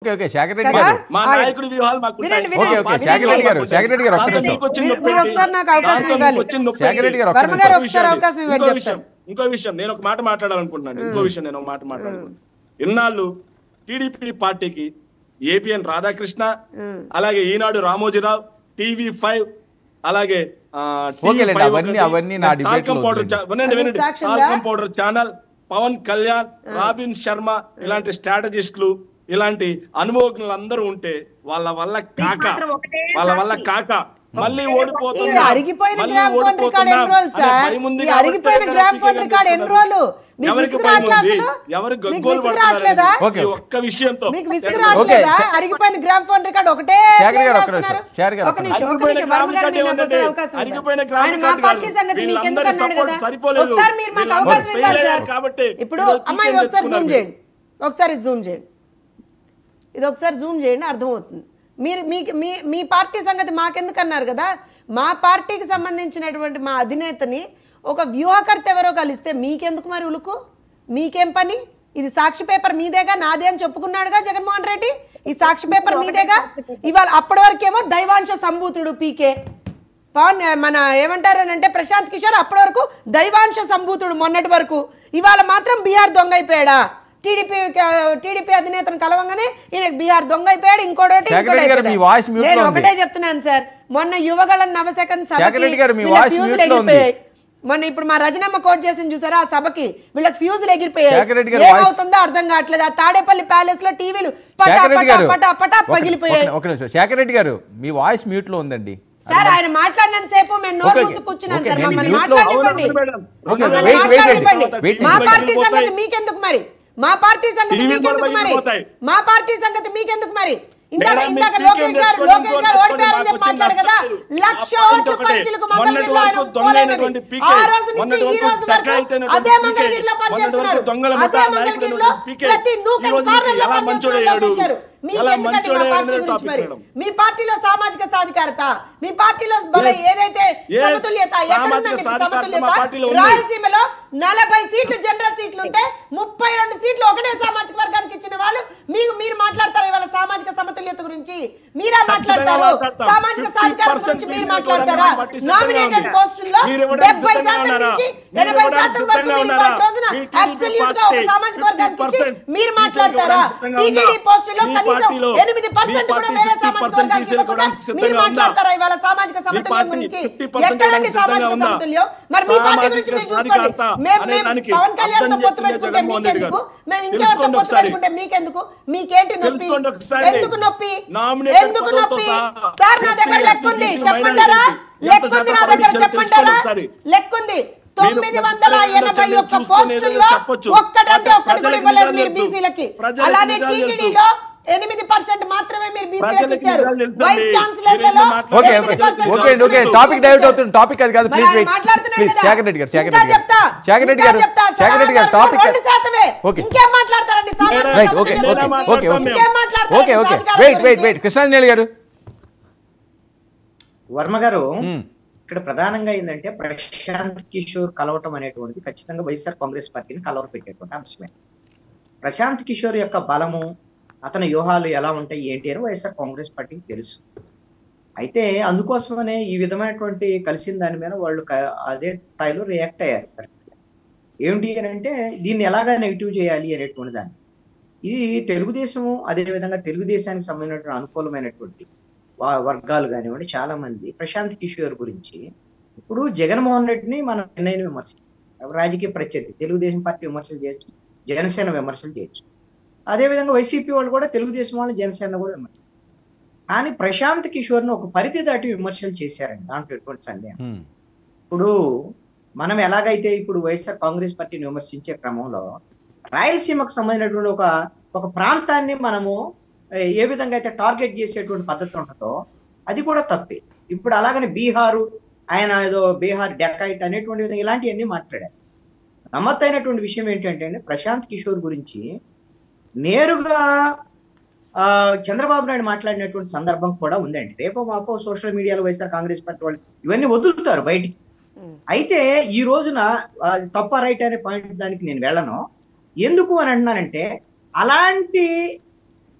Okay okay Shekhar Reddy కదా? గారు మా ఆ- నాయకుడి వ్యూహాలు మాకు ఉంటాయి. వినండి, వినండి. Okay, okay. శేఖర్ రెడ్డి గారు, శేఖర్ రెడ్డి గారు, ఒక్క దాంతో నిమిషం. మీకు వచ్చిన మీరు- నొప్పి మీరు ఏంటి? ఒకసారి నాకు అవకాశం దాంతో ఇవ్వాలి. మీకు వచ్చిన నొప్పి శేఖర్ రెడ్డి గారు, ఏంటి? ఒక్క వర్మ గారు నిమిషం. ఒకసారి అవకాశం ఇవ్వండి ఇంకో చెప్తాను విషయం ఇంకో విషయం నేను ఒక మాట మాట్లాడాలనుకుంటున్నాను ఇంకో విషయం నేను ఒక మాట మాట్లాడాలనుకుంటున్నాను ఇన్నాళ్ళు టీడీపీ పార్టీకి ఏపీఎన్ రాధాకృష్ణ అలాగే ఈనాడు రామోజీరావు టీవీ ఫైవ్ అలాగే ఆ, TV ఓకేలేండి, ఫైవ్ అవన్నీ- ఒకటి, అవన్నీ నా టాల్కమ్ debate లో పౌడర్ వద్దులేండి. చా- వినండి, అది వినండి. సాక్ష్యం ఉందా? Talcum powder channel Pawan Kalyan Robin Sharma ఇలాంటి స్ట్రాటజిస్టులు ఇలాంటి అనుభవజ్ఞులు అందరూ ఉంటే వాళ్ళ వల్ల కాక మాత్రం ఒకటే వాళ్ళ వల్ల సాక్షి. కాక మళ్ళీ ఈ ఓడిపోతున్నా అరిగిపోయిన మళ్ళీ గ్రామ్ ఫోన్ రికార్డ్ ఓడిపోతున్నా ఎన్ని రోజులు అనే సార్ భయం ఉంది ఈ కాబట్టి అరిగిపోయిన కదా గ్రామ్ ఫోన్ పీకే రికార్డ్ ఎన్ని చేస్తున్నారు. రోజులు మీకు ఎవరికి విసుగు భయం రావట్లే ఉంది? అసలు ఎవరు మీకు గగ్గోలు విసుగు పడుతున్నారండి? రావట్లేదా ఓకే. ఈ ఒక్క విషయంతో మీకు విసుగు ఓకే. రావట్లేదా ఓకే. అరిగిపోయిన గ్రామ్ ఫోన్ రికార్డ్ ఒకటే శేఖర్ play గారు, ఒక్క చేస్తున్నారు. నిమిషం. శేఖర్ గారు, ఒక ఒక్క నిమిషం ఒక అరిగిపోయిన నిమిషం గ్రామ్ వర్మ గారు రికార్డ్ మీరు నాకు ఏముందండి? ఒకసారి అవకాశం అరిగిపోయిన ఇవ్వండి. గ్రామ్ ఆయన మా రికార్డ్ పార్టీ కాదు. సంగతి మీకు ఎందుకు వీళ్ళందరి అన్నాడు support కదా సరిపోలేదు. ఒకసారి మీరు మాకు వీళ్ళందరూ అవకాశం ఇవ్వాలి fail సార్ అయ్యారు కాబట్టి ఇప్పుడు ఈరోజు అమ్మాయి పీకే ఒకసారి జూమ్ చేసుకున్నారు. చేయండి ఒకసారి జూమ్ చేయండి ఇది ఒకసారి జూమ్ చేయండి అర్థమవుతుంది మీరు మీ మీ మీ పార్టీ సంగతి మాకెందుకు అన్నారు కదా మా పార్టీకి సంబంధించినటువంటి మా అధినేతని ఒక వ్యూహకర్త ఎవరో కలిస్తే మీకెందుకు మరి ఉలుకు మీకేం పని ఇది సాక్షి పేపర్ మీదేగా నాదే అని చెప్పుకున్నాడుగా జగన్మోహన్ రెడ్డి ఈ సాక్షి పేపర్ మీదేగా ఇవాళ అప్పటి వరకేమో దైవాంశ సంభూతుడు పీకే పవన్ మన ఏమంటారనంటే ప్రశాంత్ కిషోర్ అప్పటి వరకు దైవాంశ సంభూతుడు మొన్నటి వరకు ఇవాళ మాత్రం బీహార్ దొంగ అయిపోయాడా టీడీపీ టీడీపీ అధినేతను కలవంగానే ఈయన బీహార్ దొంగ అయిపోయాడు ఇంకోటి శేఖర్ రెడ్డి గారు, మీ వాయిస్ mute లో నేను ఉంది. ఒకటే చెప్తున్నాను సార్ మొన్న యువగళ నవశకన్ శేఖర్ సభకి రెడ్డి గారు, మీ వీళ్ళ వాయిస్ ఫ్యూజులు mute లో ఉంది. ఎగిరిపోయాయి మొన్న ఇప్పుడు మా రజనమ్మ కోట్ చేసింది చూసారా ఆ సభకి వీళ్ళకి ఫ్యూజులు ఎగిరిపోయాయి శేఖర్ రెడ్డి గారి వాయిస్- ఏమవుతుందో అర్థం కావట్లేదు ఆ తాడేపల్లి ప్యాలెస్ లో టీవీలు పటా శేఖర్ రెడ్డి పటా గారు పటా పటా ఒక- పగిలిపోయాయి ఒక- ఒక నిమిషం శేఖర్ రెడ్డి గారు మీ వాయిస్ మ్యూట్ లో ఉందండి సార్ ఆయన మాట్లాడినంత సేపు మేము నోరు ఓకే, మూసి కూర్చున్నాం ఓకే, సార్ నేను మమ్మల్ని mute లో- మాట్లాడివ్వండి అవును, మేడం. ఓకే, మమ్మల్ని wait, wait, wait. మాట్లాడివ్వండి. wait, మా wait. పార్టీ పోతాయి. సంగతి మీకెందుకు మరి మా పార్టీ సంగతి టీవీ మీకెందుకు కూడా మరి పోతాయి. మా పార్టీ సంగతి మీకెందుకు మరి ఇందాక మేడం, ఇందాక మీరు లోకేష్ పీకేం గారు చేసుకోండి, లోకేష్ గారు ఇంకోటి ఓడిపోయారని చెప్పి మాకు మాట్లాడు కదా వచ్చిన లక్ష ఆ పాయింట్ ఓట్లు ఒకటే. పంచులకు మొన్నటి మంగళగిరిలో ఆయన వరకు దొంగలైనటువంటి పోలేదని. పీకే, ఆ రోజు నుంచి మొన్నటి ఈ వరకు రోజు వరకు డకాయితైనటువంటి అదే పీకే, మంగళగిరిలో మొన్నటి పనిచేస్తున్నారు వరకు దొంగల అదే ముఠా మంగళగిరిలో నాయకుడైనటువంటి పీకే, ప్రతి నూక్ ఈ అండ్ రోజు కార్నర్ లో ఎలా పనిచేస్తున్నారు మంచోడయ్యాడు? లోకేష్ గారు ఎలా మీకెందుకండి మా మంచోడయ్యాడు పార్టీ అనేది గురించి టాపిక్ మరి మేడం. మీ పార్టీలో సామాజిక సాధికారత మీ పార్టీలో బల Yes. ఏదైతే Yes. సమతుల్యత ఎక్కడుందండి సామాజిక సాధికారత సమతుల్యత మా పార్టీలో ఉంది. రాయలసీమలో నలభై సీట్లు జనరల్ సీట్లు ఉంటే ముప్పై రెండు సీట్లు ఒకటే సామాజిక వర్గానికి ఇచ్చిన వాళ్ళు మీకు మీరు మాట్లాడతారు ఇవాళ సామాజిక సమతుల్యత గురించి మీరా మాట్లాడతారు మాట్లాడతాం. సామాజిక 50% సాధికారత గురించి మీరు బీసీలకు మాట్లాడతారా ఇవ్వడానికి పార్టీ సిద్ధంగా నామినేటెడ్ ఉంది. పోస్టుల్లో మీరు ఇవ్వడానికి డెబ్బై సిద్ధంగా శాతం ఉన్నారా? నుంచి మీరు ఎనభై ఇవ్వడానికి శాతం వరకు సిద్ధంగా మీరు ఉన్నారా? ఇవాళ రోజున మీ టీడీపీ అబ్సల్యూట్ గా ఒక పార్టీ సామాజిక వర్గానికి ఇచ్చి 50% మీరు మాట్లాడతారా సిద్ధంగా టీటీడీ ఉందా? పోస్టుల్లో మీ కనీసం పార్టీలో ఎనిమిది పర్సెంట్ మీ కూడా పార్టీ వేరే 50% సామాజిక వర్గానికి ఇవ్వకుండా తీసుకోవడానికి మీరు సిద్ధంగా ఉందా? మాట్లాడతారా ఇవాళ సామాజిక సమతుల్యం పార్టీ గురించి 50% ఎక్కడండి సిద్ధంగా సామాజిక ఉందా? సమతుల్యం మరి మీ పార్టీ గురించి మీరు సామాజిక చూసుకోండి సాధికారత మేము అనే మేము దానికి పవన్ కళ్యాణ్ తో అర్థం పొత్తు చెప్తున్న పెట్టుకుంటే జగన్మోహన్ రెడ్డి మీకెందుకు గారు. మేము ఇంకెవరితో తెలుసుకోండి పొత్తు ఒకసారి. పెట్టుకుంటే మీకెందుకు మీకేంటి నొప్పి తెలుసుకోండి ఒకసారి. ఎందుకు నొప్పి నామినేటెడ్ ఎందుకు పదవులతో నొప్పి సహా సార్ నా దగ్గర ఎస్సీ, లెక్క ఉంది ఎస్టీ, చెప్పంటారా మైనారిటీ లెక్క ఎంత ఉంది నా శాతం దగ్గర ఇచ్చారో చెప్పంటారా తెలుసుకోండి ఒకసారి. లెక్క ఉంది తొమ్మిది వందల ప్రజల ఎనభై నిజాలు ఒక్క చూసుకొని ఏదైనా పోస్టుల్లో చెప్పొచ్చు. ఒక్కటంటే ఒక్కటి కూడా ప్రజలకు ఇవ్వలేదు నిజాలు మీరు తెలుసు. బీసీలకి ప్రజలకు అలానే నిజాలు తెలుసు. టీటీడీలో ఎనిమిది పర్సెంట్ మాత్రమే మీరు బీసీలకు ప్రజలకు ఇచ్చారు నిజాలు తెలుసండి. వైస్ ఛాన్సలర్లలో మీరు ఓకే ఎనిమిది ఓకే ఓకే అండి ఓకే టాపిక్ డైవర్ట్ అవుతుంది టాపిక్ అది కాదు మరి ప్లీజ్ ఆయన వెయిట్ మాట్లాడుతున్నాడు ప్లీజ్ కదా. శేఖర్ రెడ్డి గారు శేఖర్ ఇంకా రెడ్డి గారు చెప్తా. శేఖర్ రెడ్డి ఇంకా గారు చెప్తా. శేఖర్ రెడ్డి గారు సమాధానం టాపిక్ రెండు శాతమే. ఓకే ఇంకేం మాట్లాడతారండి సామాజిక రైట్ ఓకే సమతుల్యం ఓకే గురించి? ఓకే ఓకే ఇంకేం మాట్లాడతారండి ఓకే ఓకే సాధికారత వెయిట్ వెయిట్ గురించి? వెయిట్ కృష్ణాంజలి గారు వర్మ గారు మ్మ్. ఇక్కడ ప్రధానంగా ఏంటంటే ప్రశాంత్ కిషోర్ కలవటం అనేటువంటిది ఖచ్చితంగా వైఎస్ఆర్ కాంగ్రెస్ పార్టీని కలవర పెట్టేటువంటి అంశమే ప్రశాంత్ కిషోర్ యొక్క బలము అతని వ్యూహాలు ఎలా ఉంటాయి ఏంటి అని వైఎస్ఆర్ కాంగ్రెస్ పార్టీకి తెలుసు అయితే అందుకోసమనే ఈ విధమైనటువంటి కలిసిన దాని మీద వాళ్ళు క- అదే స్థాయిలో రియాక్ట్ అయ్యారు ఏమిటి అని అంటే దీన్ని ఎలాగా నెగిటివ్ చేయాలి అనేటువంటి దాన్ని ఇది తెలుగుదేశము అదేవిధంగా తెలుగుదేశానికి సంబంధించిన అనుకూలమైనటువంటి వా- వర్గాలు కానివ్వండి చాలా మంది ప్రశాంత్ కిషోర్ గురించి ఇప్పుడు జగన్మోహన్ రెడ్డిని మనం నిర్ణయం విమర్శించాం రాజకీయ ప్రత్యర్థి తెలుగుదేశం పార్టీ విమర్శలు చేయొచ్చు జనసేన విమర్శలు చేయొచ్చు అదేవిధంగా వైసీపీ వాళ్ళు కూడా తెలుగుదేశం వాళ్ళు జనసేన కూడా విమర్శలు కానీ ప్రశాంత్ కిషోర్ని ఒక పరిధి దాటి విమర్శలు చేశారండి దాంట్లో ఎటువంటి సందేహం హ్మ్. ఇప్పుడు మనం ఎలాగైతే ఇప్పుడు వైఎస్ఆర్ కాంగ్రెస్ పార్టీని విమర్శించే క్రమంలో రాయలసీమకు సంబంధించినటువంటి ఒక ఒక ప్రాంతాన్ని మనము ఏ, ఏ విధంగా అయితే టార్గెట్ చేసేటువంటి పద్ధతి ఉంటుందో అది కూడా తప్పే ఇప్పుడు అలాగని బీహారు ఆయన ఏదో బీహార్ డెకాయిట్ అనేటువంటి విధంగా ఇలాంటివన్నీ మాట్లాడారు గమ్మత్తైనటువంటి విషయం ఏంటంటే అండి, ప్రశాంత్ కిషోర్ గురించి నేరుగా ఆ, చంద్రబాబు నాయుడు మాట్లాడినటువంటి సందర్భం కూడా ఉందండి రేపో మాపో సోషల్ మీడియాలో వైఎస్ఆర్ కాంగ్రెస్ పార్టీ వాళ్ళు ఇవన్నీ వదులుతారు బయటికి ఉమ్. అయితే ఈ రోజున ఆ, తప్ప రైట్ అనే పాయింట్ దానికి నేను వెళ్ళను ఎందుకు అని అంటున్నానంటే అలాంటి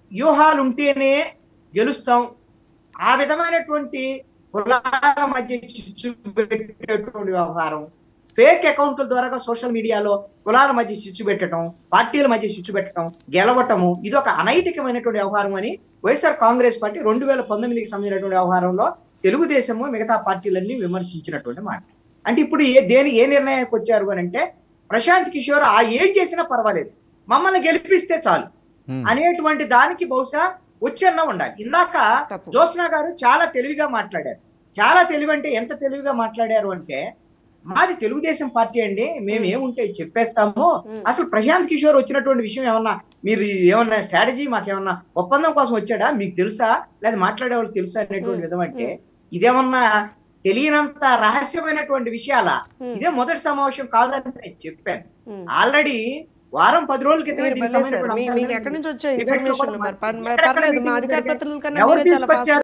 వ్యూహాలు ఉంటేనే గెలుస్తాం ఆ విధమైనటువంటి కులాల మధ్య చిచ్చు పెట్టేటువంటి వ్యవహారం ఫేక్ అకౌంట్ల ద్వారా సోషల్ మీడియాలో కులాల మధ్య చిచ్చు పెట్టడం పార్టీల మధ్య చిచ్చు పెట్టడం గెలవటము ఇది ఒక అనైతికమైనటువంటి వ్యవహారం అని వైఎస్ఆర్ కాంగ్రెస్ పార్టీ రెండు వేల పంతొమ్మిదికి సంబంధించినటువంటి వ్యవహారంలో తెలుగుదేశము మిగతా పార్టీలన్నీ విమర్శించినటువంటి మాట అంటే ఇప్పుడు ఏ దేని ఏ నిర్ణయానికి వచ్చారు అని అంటే ప్రశాంత్ కిషోర్ ఆ ఏం చేసినా పర్వాలేదు మమ్మల్ని గెలిపిస్తే చాలు Hmm. అనేటువంటి దానికి బహుశా వచ్చన్న ఉండాలి ఇందాక తప్పు. జ్యోత్స్న గారు చాలా తెలివిగా మాట్లాడారు చాలా తెలివి అంటే ఎంత తెలివిగా మాట్లాడారు అంటే మాది తెలుగుదేశం పార్టీ అండి మేము ఏముంటే చెప్పేస్తాము అసలు ప్రశాంత్ కిషోర్ వచ్చినటువంటి విషయం ఏమన్నా మీరు ఏమన్నా స్ట్రాటజీ మాకేమన్నా ఒప్పందం కోసం వచ్చాడా మీకు తెలుసా లేదా మాట్లాడే వాళ్ళు తెలుసా అనేటువంటి విధం అంటే ఇదేమన్నా తెలియనంత రహస్యమైనటువంటి విషయాల ఇదే మొదటి సమావేశం కాదని నేను చెప్పాను Hmm. ఆల్రెడీ వారం పది రోజుల క్రితమే మీరు దీనికి భలే సార్. సంబంధించిన మీ- అంశాలు మీకు ఎక్కడి నుంచి వచ్చే డిబేట్లో ఇన్ఫర్మేషన్ కూడా మరి పర్- మరి ఎక్కడెక్కడ పర్లేదు మా మీటింగ్లు అధికార జరిగాయి? ప్రతినిధుల కన్నా ఎవరు మీరే చాలా తీసుకొచ్చారు